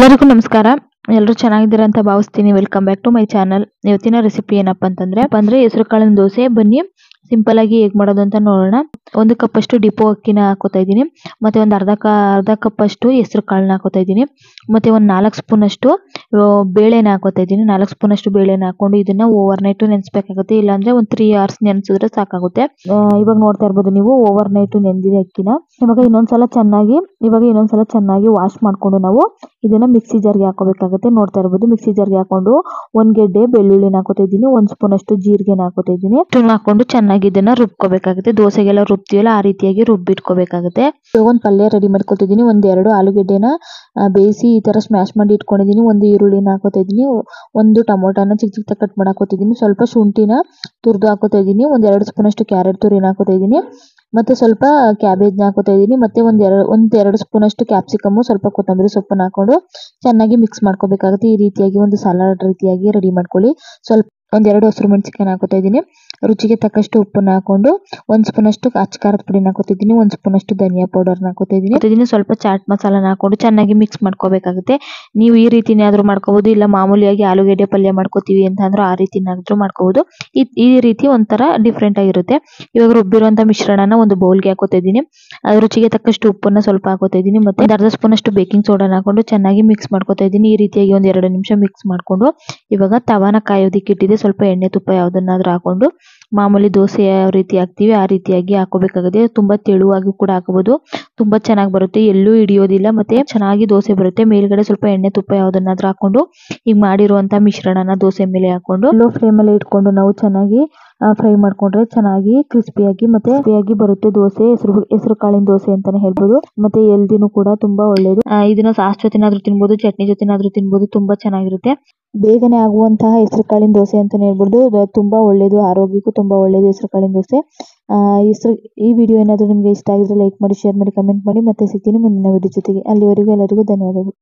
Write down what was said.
ಎಲ್ಲರಿಗೂ ನಮಸ್ಕಾರ ಎಲ್ಲರೂ ಚೆನ್ನಾಗಿದ್ದೀರಾ ಅಂತ ಭಾವಿಸ್ತೀನಿ welcome back to my channel ಇವತ್ತಿನ ರೆಸಿಪಿ ಏನಪ್ಪಾ ಅಂತಂದ್ರೆ ಅಂದ್ರೆ ಹೆಸರು ಕಾಳಿನ ದೋಸೆ ಬನ್ನಿ ಸಿಂಪಲ್ ಆಗಿ ಹೇಗ್ ಮಾಡೋದು ಅಂತ ನೋಡೋಣ ಒಂದು ಕಪ್ ಅಷ್ಟು ಡಿಪೋ ಅಕ್ಕಿನ ಹಾಕೋತಾ ಇದ್ದೀನಿ ಮತ್ತೆ ಒಂದು ಅರ್ಧ ಕ ಅರ್ಧ ಕಪ್ ಅಷ್ಟು ಹೆಸರು ಕಾಳನ್ನ ಹಾಕೋತಾ ಇದ್ದೀನಿ ಮತ್ತೆ ಒಂದು ನಾಲ್ಕು ಸ್ಪೂನ್ ಅಷ್ಟು ಆ, ಬೇಳೆನ ಹಾಕೋತಾ ಇದ್ದೀನಿ ನಾಲ್ಕು ಸ್ಪೂನ್ ಅಷ್ಟು ಬೇಳೆನ ಹಾಕೊಂಡು ಇದನ್ನ ಓವರ್ ನೈಟ್ ನೆನೆಸ್ಬೇಕಾಗುತ್ತೆ ಇಲ್ಲಾಂದ್ರೆ ಒಂದು ತ್ರೀ ಅವರ್ಸ್ ನೆನೆಸಿದ್ರೆ ಸಾಕಾಗುತ್ತೆ ಆ, ಇವಾಗ ನೋಡ್ತಾ ಇರ್ಬೋದು ನೀವು ಓವರ್ ನೈಟ್ ನೆಂದಿದೆ ಅಕ್ಕಿನ ಇವಾಗ ಇನ್ನೊಂದ್ಸಲ ಚೆನ್ನಾಗಿ ಇವಾಗ ಇನ್ನೊಂದ್ಸಲ ಚೆನ್ನಾಗಿ ವಾಶ್ ಮಾಡ್ಕೊಂಡು ನಾವು ಇದನ್ನ ಮಿಕ್ಸಿ ಜಾರ್ಗೆ ಹಾಕೋಬೇಕಾಗುತ್ತೆ ನೋಡ್ತಾ ಇರ್ಬೋದು ಮಿಕ್ಸಿ ಜಾರ್ಗೆ ಹಾಕೊಂಡು ಒಂದ್ ಗೆಡ್ಡೆ ಬೆಳ್ಳುಳ್ಳಿನ ಹಾಕೋತಾ ಇದ್ದೀನಿ ಒಂದ್ ಸ್ಪೂನ್ ಅಷ್ಟು ಜೀರಿಗೆನ ಹಾಕೋತಾ ಇದ್ದೀನಿ ಇಷ್ಟನ್ನ ಹಾಕೊಂಡು ಚೆನ್ನಾಗಿ ಇದನ್ನ ರುಬ್ಕೋಬೇಕಾಗುತ್ತೆ ದೋಸೆಗೆಲ್ಲ ರುಬ್ತೀವಲ್ಲ ಆ ರೀತಿಯಾಗಿ ರುಬ್ಬಿಟ್ಕೋಬೇಕಾಗುತ್ತೆ ಇವಾಗ ಒಂದ್ ಪಲ್ಯ ರೆಡಿ ಮಾಡ್ಕೊತಿದ್ದೀನಿ ಒಂದ್ ಎರಡು ಆಲೂಗೆಡ್ಡೆನ ಆ, ಬೇಯಿಸಿ ಈ ತರ ಸ್ಮ್ಯಾಶ್ ಮಾಡಿ ಇಟ್ಕೊಂಡಿದ್ದೀನಿ ಒಂದು ಈರುಳ್ಳಿನ ಹಾಕೋತಾ ಇದ್ದೀನಿ ಒಂದು ಟೊಮೊಟೊನ ಚಿಕ್ಕ ಚಿಕ್ಕ ಕಟ್ ಮಾಡಿ ಹಾಕೋತಾ ಇದ್ದೀನಿ ಸ್ವಲ್ಪ ಶುಂಠಿನ ತುರಿದು ಹಾಕೋತಾ ಇದ್ದೀನಿ ಒಂದ್ ಎರಡು ಸ್ಪೂನ್ ಅಷ್ಟು ಕ್ಯಾರೆಟ್ ತುರಿನ ಹಾಕೋತಾ ಇದ್ದೀನಿ ಮತ್ತೆ ಸ್ವಲ್ಪ ಕ್ಯಾಬೇಜ್ನ ಹಾಕೋತಾ ಇದ್ದೀನಿ ಮತ್ತೆ ಒಂದ್ ಎರಡು ಒಂದ್ ಎರಡು ಸ್ಪೂನ್ ಅಷ್ಟು ಕ್ಯಾಪ್ಸಿಕಮ್ ಸ್ವಲ್ಪ ಕೊತ್ತಂಬರಿ ಸೊಪ್ಪನ್ನ ಹಾಕೊಂಡು ಚೆನ್ನಾಗಿ ಮಿಕ್ಸ್ ಮಾಡ್ಕೋಬೇಕಾಗುತ್ತೆ ಈ ರೀತಿಯಾಗಿ ಒಂದು ಸಲಾಡ್ ರೀತಿಯಾಗಿ ರೆಡಿ ಮಾಡ್ಕೊಳ್ಳಿ ಸ್ವಲ್ಪ ಒಂದ್ ಎರಡು ಹಸಿರು ಮೆಣಸಿನಕಾಯಿ ಹಾಕೋತಾ ಇದ್ದೀನಿ ರುಚಿಗೆ ತಕ್ಕಷ್ಟು ಉಪ್ಪನ್ನ ಹಾಕೊಂಡು ಒಂದ್ ಸ್ಪೂನ್ ಅಷ್ಟು ಅಚ್ಚ ಖಾರದ ಪುಡಿನ ಹಾಕೋತಿದ್ದೀನಿ ಒಂದ್ ಸ್ಪೂನ್ ಅಷ್ಟು ಧನಿಯಾ ಪೌಡರ್ನ ಹಾಕೋತಾ ಇದ್ದೀನಿ ಇದನ್ನ ಸ್ವಲ್ಪ ಚಾಟ್ ಮಸಾಲಾನ ಹಾಕೊಂಡು ಚೆನ್ನಾಗಿ ಮಿಕ್ಸ್ ಮಾಡ್ಕೋಬೇಕಾಗುತ್ತೆ ನೀವು ಈ ರೀತಿನಾದ್ರೂ ಮಾಡ್ಕೋಬಹುದು ಇಲ್ಲ ಮಾಮೂಲಿಯಾಗಿ ಆಲೂಗೆಡ್ಡೆ ಪಲ್ಯ ಮಾಡ್ಕೋತೀವಿ ಅಂತ ಅಂದ್ರೆ ಆ ರೀತಿನಾದ್ರೂ ಮಾಡ್ಕೋಬಹುದು ಈ ಈ ರೀತಿ ಒಂಥರ ಡಿಫ್ರೆಂಟ್ ಆಗಿರುತ್ತೆ ಇವಾಗ ರುಬ್ಬಿರುವಂತ ಮಿಶ್ರಣನ ಒಂದು ಬೌಲ್ಗೆ ಹಾಕೋತಾ ಇದ್ದೀನಿ ಅದ್ರ ರುಚಿಗೆ ತಕ್ಕಷ್ಟು ಉಪ್ಪನ್ನ ಸ್ವಲ್ಪ ಹಾಕೋತಾ ಇದ್ದೀನಿ ಮತ್ತೆ ಒಂದ್ ಅರ್ಧ ಸ್ಪೂನ್ ಅಷ್ಟು ಬೇಕಿಂಗ್ ಸೋಡಾನ ಹಾಕೊಂಡು ಚೆನ್ನಾಗಿ ಮಿಕ್ಸ್ ಮಾಡ್ಕೋತಾ ಇದ್ದೀನಿ ಈ ರೀತಿಯಾಗಿ ಒಂದ್ ಎರಡು ನಿಮಿಷ ಮಿಕ್ಸ್ ಮಾಡ್ಕೊಂಡು ಇವಾಗ ತವಾನ ಕಾಯೋದಿಕ್ಕೆ ಇಟ್ಟಿದೆ ಸ್ವಲ್ಪ ಎಣ್ಣೆ ತುಪ್ಪ ಯಾವ್ದನ್ನಾದ್ರೂ ಹಾಕೊಂಡು ಮಾಮೂಲಿ ದೋಸೆ ಯಾವ ರೀತಿ ಹಾಕ್ತಿವಿ ಆ ರೀತಿಯಾಗಿ ಹಾಕೋಬೇಕಾಗುತ್ತೆ ತುಂಬಾ ತೆಳುವಾಗಿ ಕೂಡ ಹಾಕಬಹುದು ತುಂಬಾ ಚೆನ್ನಾಗಿ ಬರುತ್ತೆ ಎಲ್ಲೂ ಹಿಡಿಯೋದಿಲ್ಲ ಮತ್ತೆ ಚೆನ್ನಾಗಿ ದೋಸೆ ಬರುತ್ತೆ ಮೇಲ್ಗಡೆ ಸ್ವಲ್ಪ ಎಣ್ಣೆ ತುಪ್ಪ ಯಾವ್ದನ್ನಾದ್ರೂ ಹಾಕೊಂಡು ಈಗ ಮಾಡಿರುವಂತ ಮಿಶ್ರಣನ ದೋಸೆ ಮೇಲೆ ಹಾಕೊಂಡು ಲೋ ಫ್ಲೇಮ್ ಅಲ್ಲಿ ಇಟ್ಕೊಂಡು ನಾವು ಚೆನ್ನಾಗಿ ಫ್ರೈ ಮಾಡ್ಕೊಂಡ್ರೆ ಚೆನ್ನಾಗಿ ಕ್ರಿಸ್ಪಿಯಾಗಿ ಮತ್ತೆ ಕ್ರಿಸ್ಪಿಯಾಗಿ ಬರುತ್ತೆ ದೋಸೆ ಹೆಸರು ಹೆಸರು ಕಾಳಿನ ದೋಸೆ ಅಂತಾನೆ ಹೇಳ್ಬೋದು ಮತ್ತೆ ಹೆಲ್ದಿನೂ ಕೂಡ ತುಂಬಾ ಒಳ್ಳೇದು ಆ, ಇದನ್ನ ಸಾಸ್ ಜೊತೆನಾದ್ರೂ ತಿನ್ಬೋದು ಚಟ್ನಿ ಜೊತೆನಾದ್ರೂ ತಿನ್ಬೋದು ತುಂಬಾ ಚೆನ್ನಾಗಿರುತ್ತೆ ಬೇಗನೆ ಆಗುವಂತಹ ಹೆಸರು ಕಾಳಿನ ದೋಸೆ ಅಂತಾನೆ ಹೇಳ್ಬೋದು ಇದು ತುಂಬಾ ಒಳ್ಳೇದು ಆರೋಗ್ಯಕ್ಕೂ ತುಂಬಾ ಒಳ್ಳೇದು ಹೆಸರು ಕಾಳಿನ ದೋಸೆ ಆ, ಹೆಸರು ಈ ವಿಡಿಯೋ ಏನಾದರೂ ನಿಮಗೆ ಇಷ್ಟ ಆಗಿದ್ರೆ ಲೈಕ್ ಮಾಡಿ ಶೇರ್ ಮಾಡಿ ಕಮೆಂಟ್ ಮಾಡಿ ಮತ್ತೆ ಸಿಗ್ತೀನಿ ಮುಂದಿನ ವಿಡಿಯೋ ಜೊತೆಗೆ ಅಲ್ಲಿವರೆಗೂ ಎಲ್ಲರಿಗೂ ಧನ್ಯವಾದಗಳು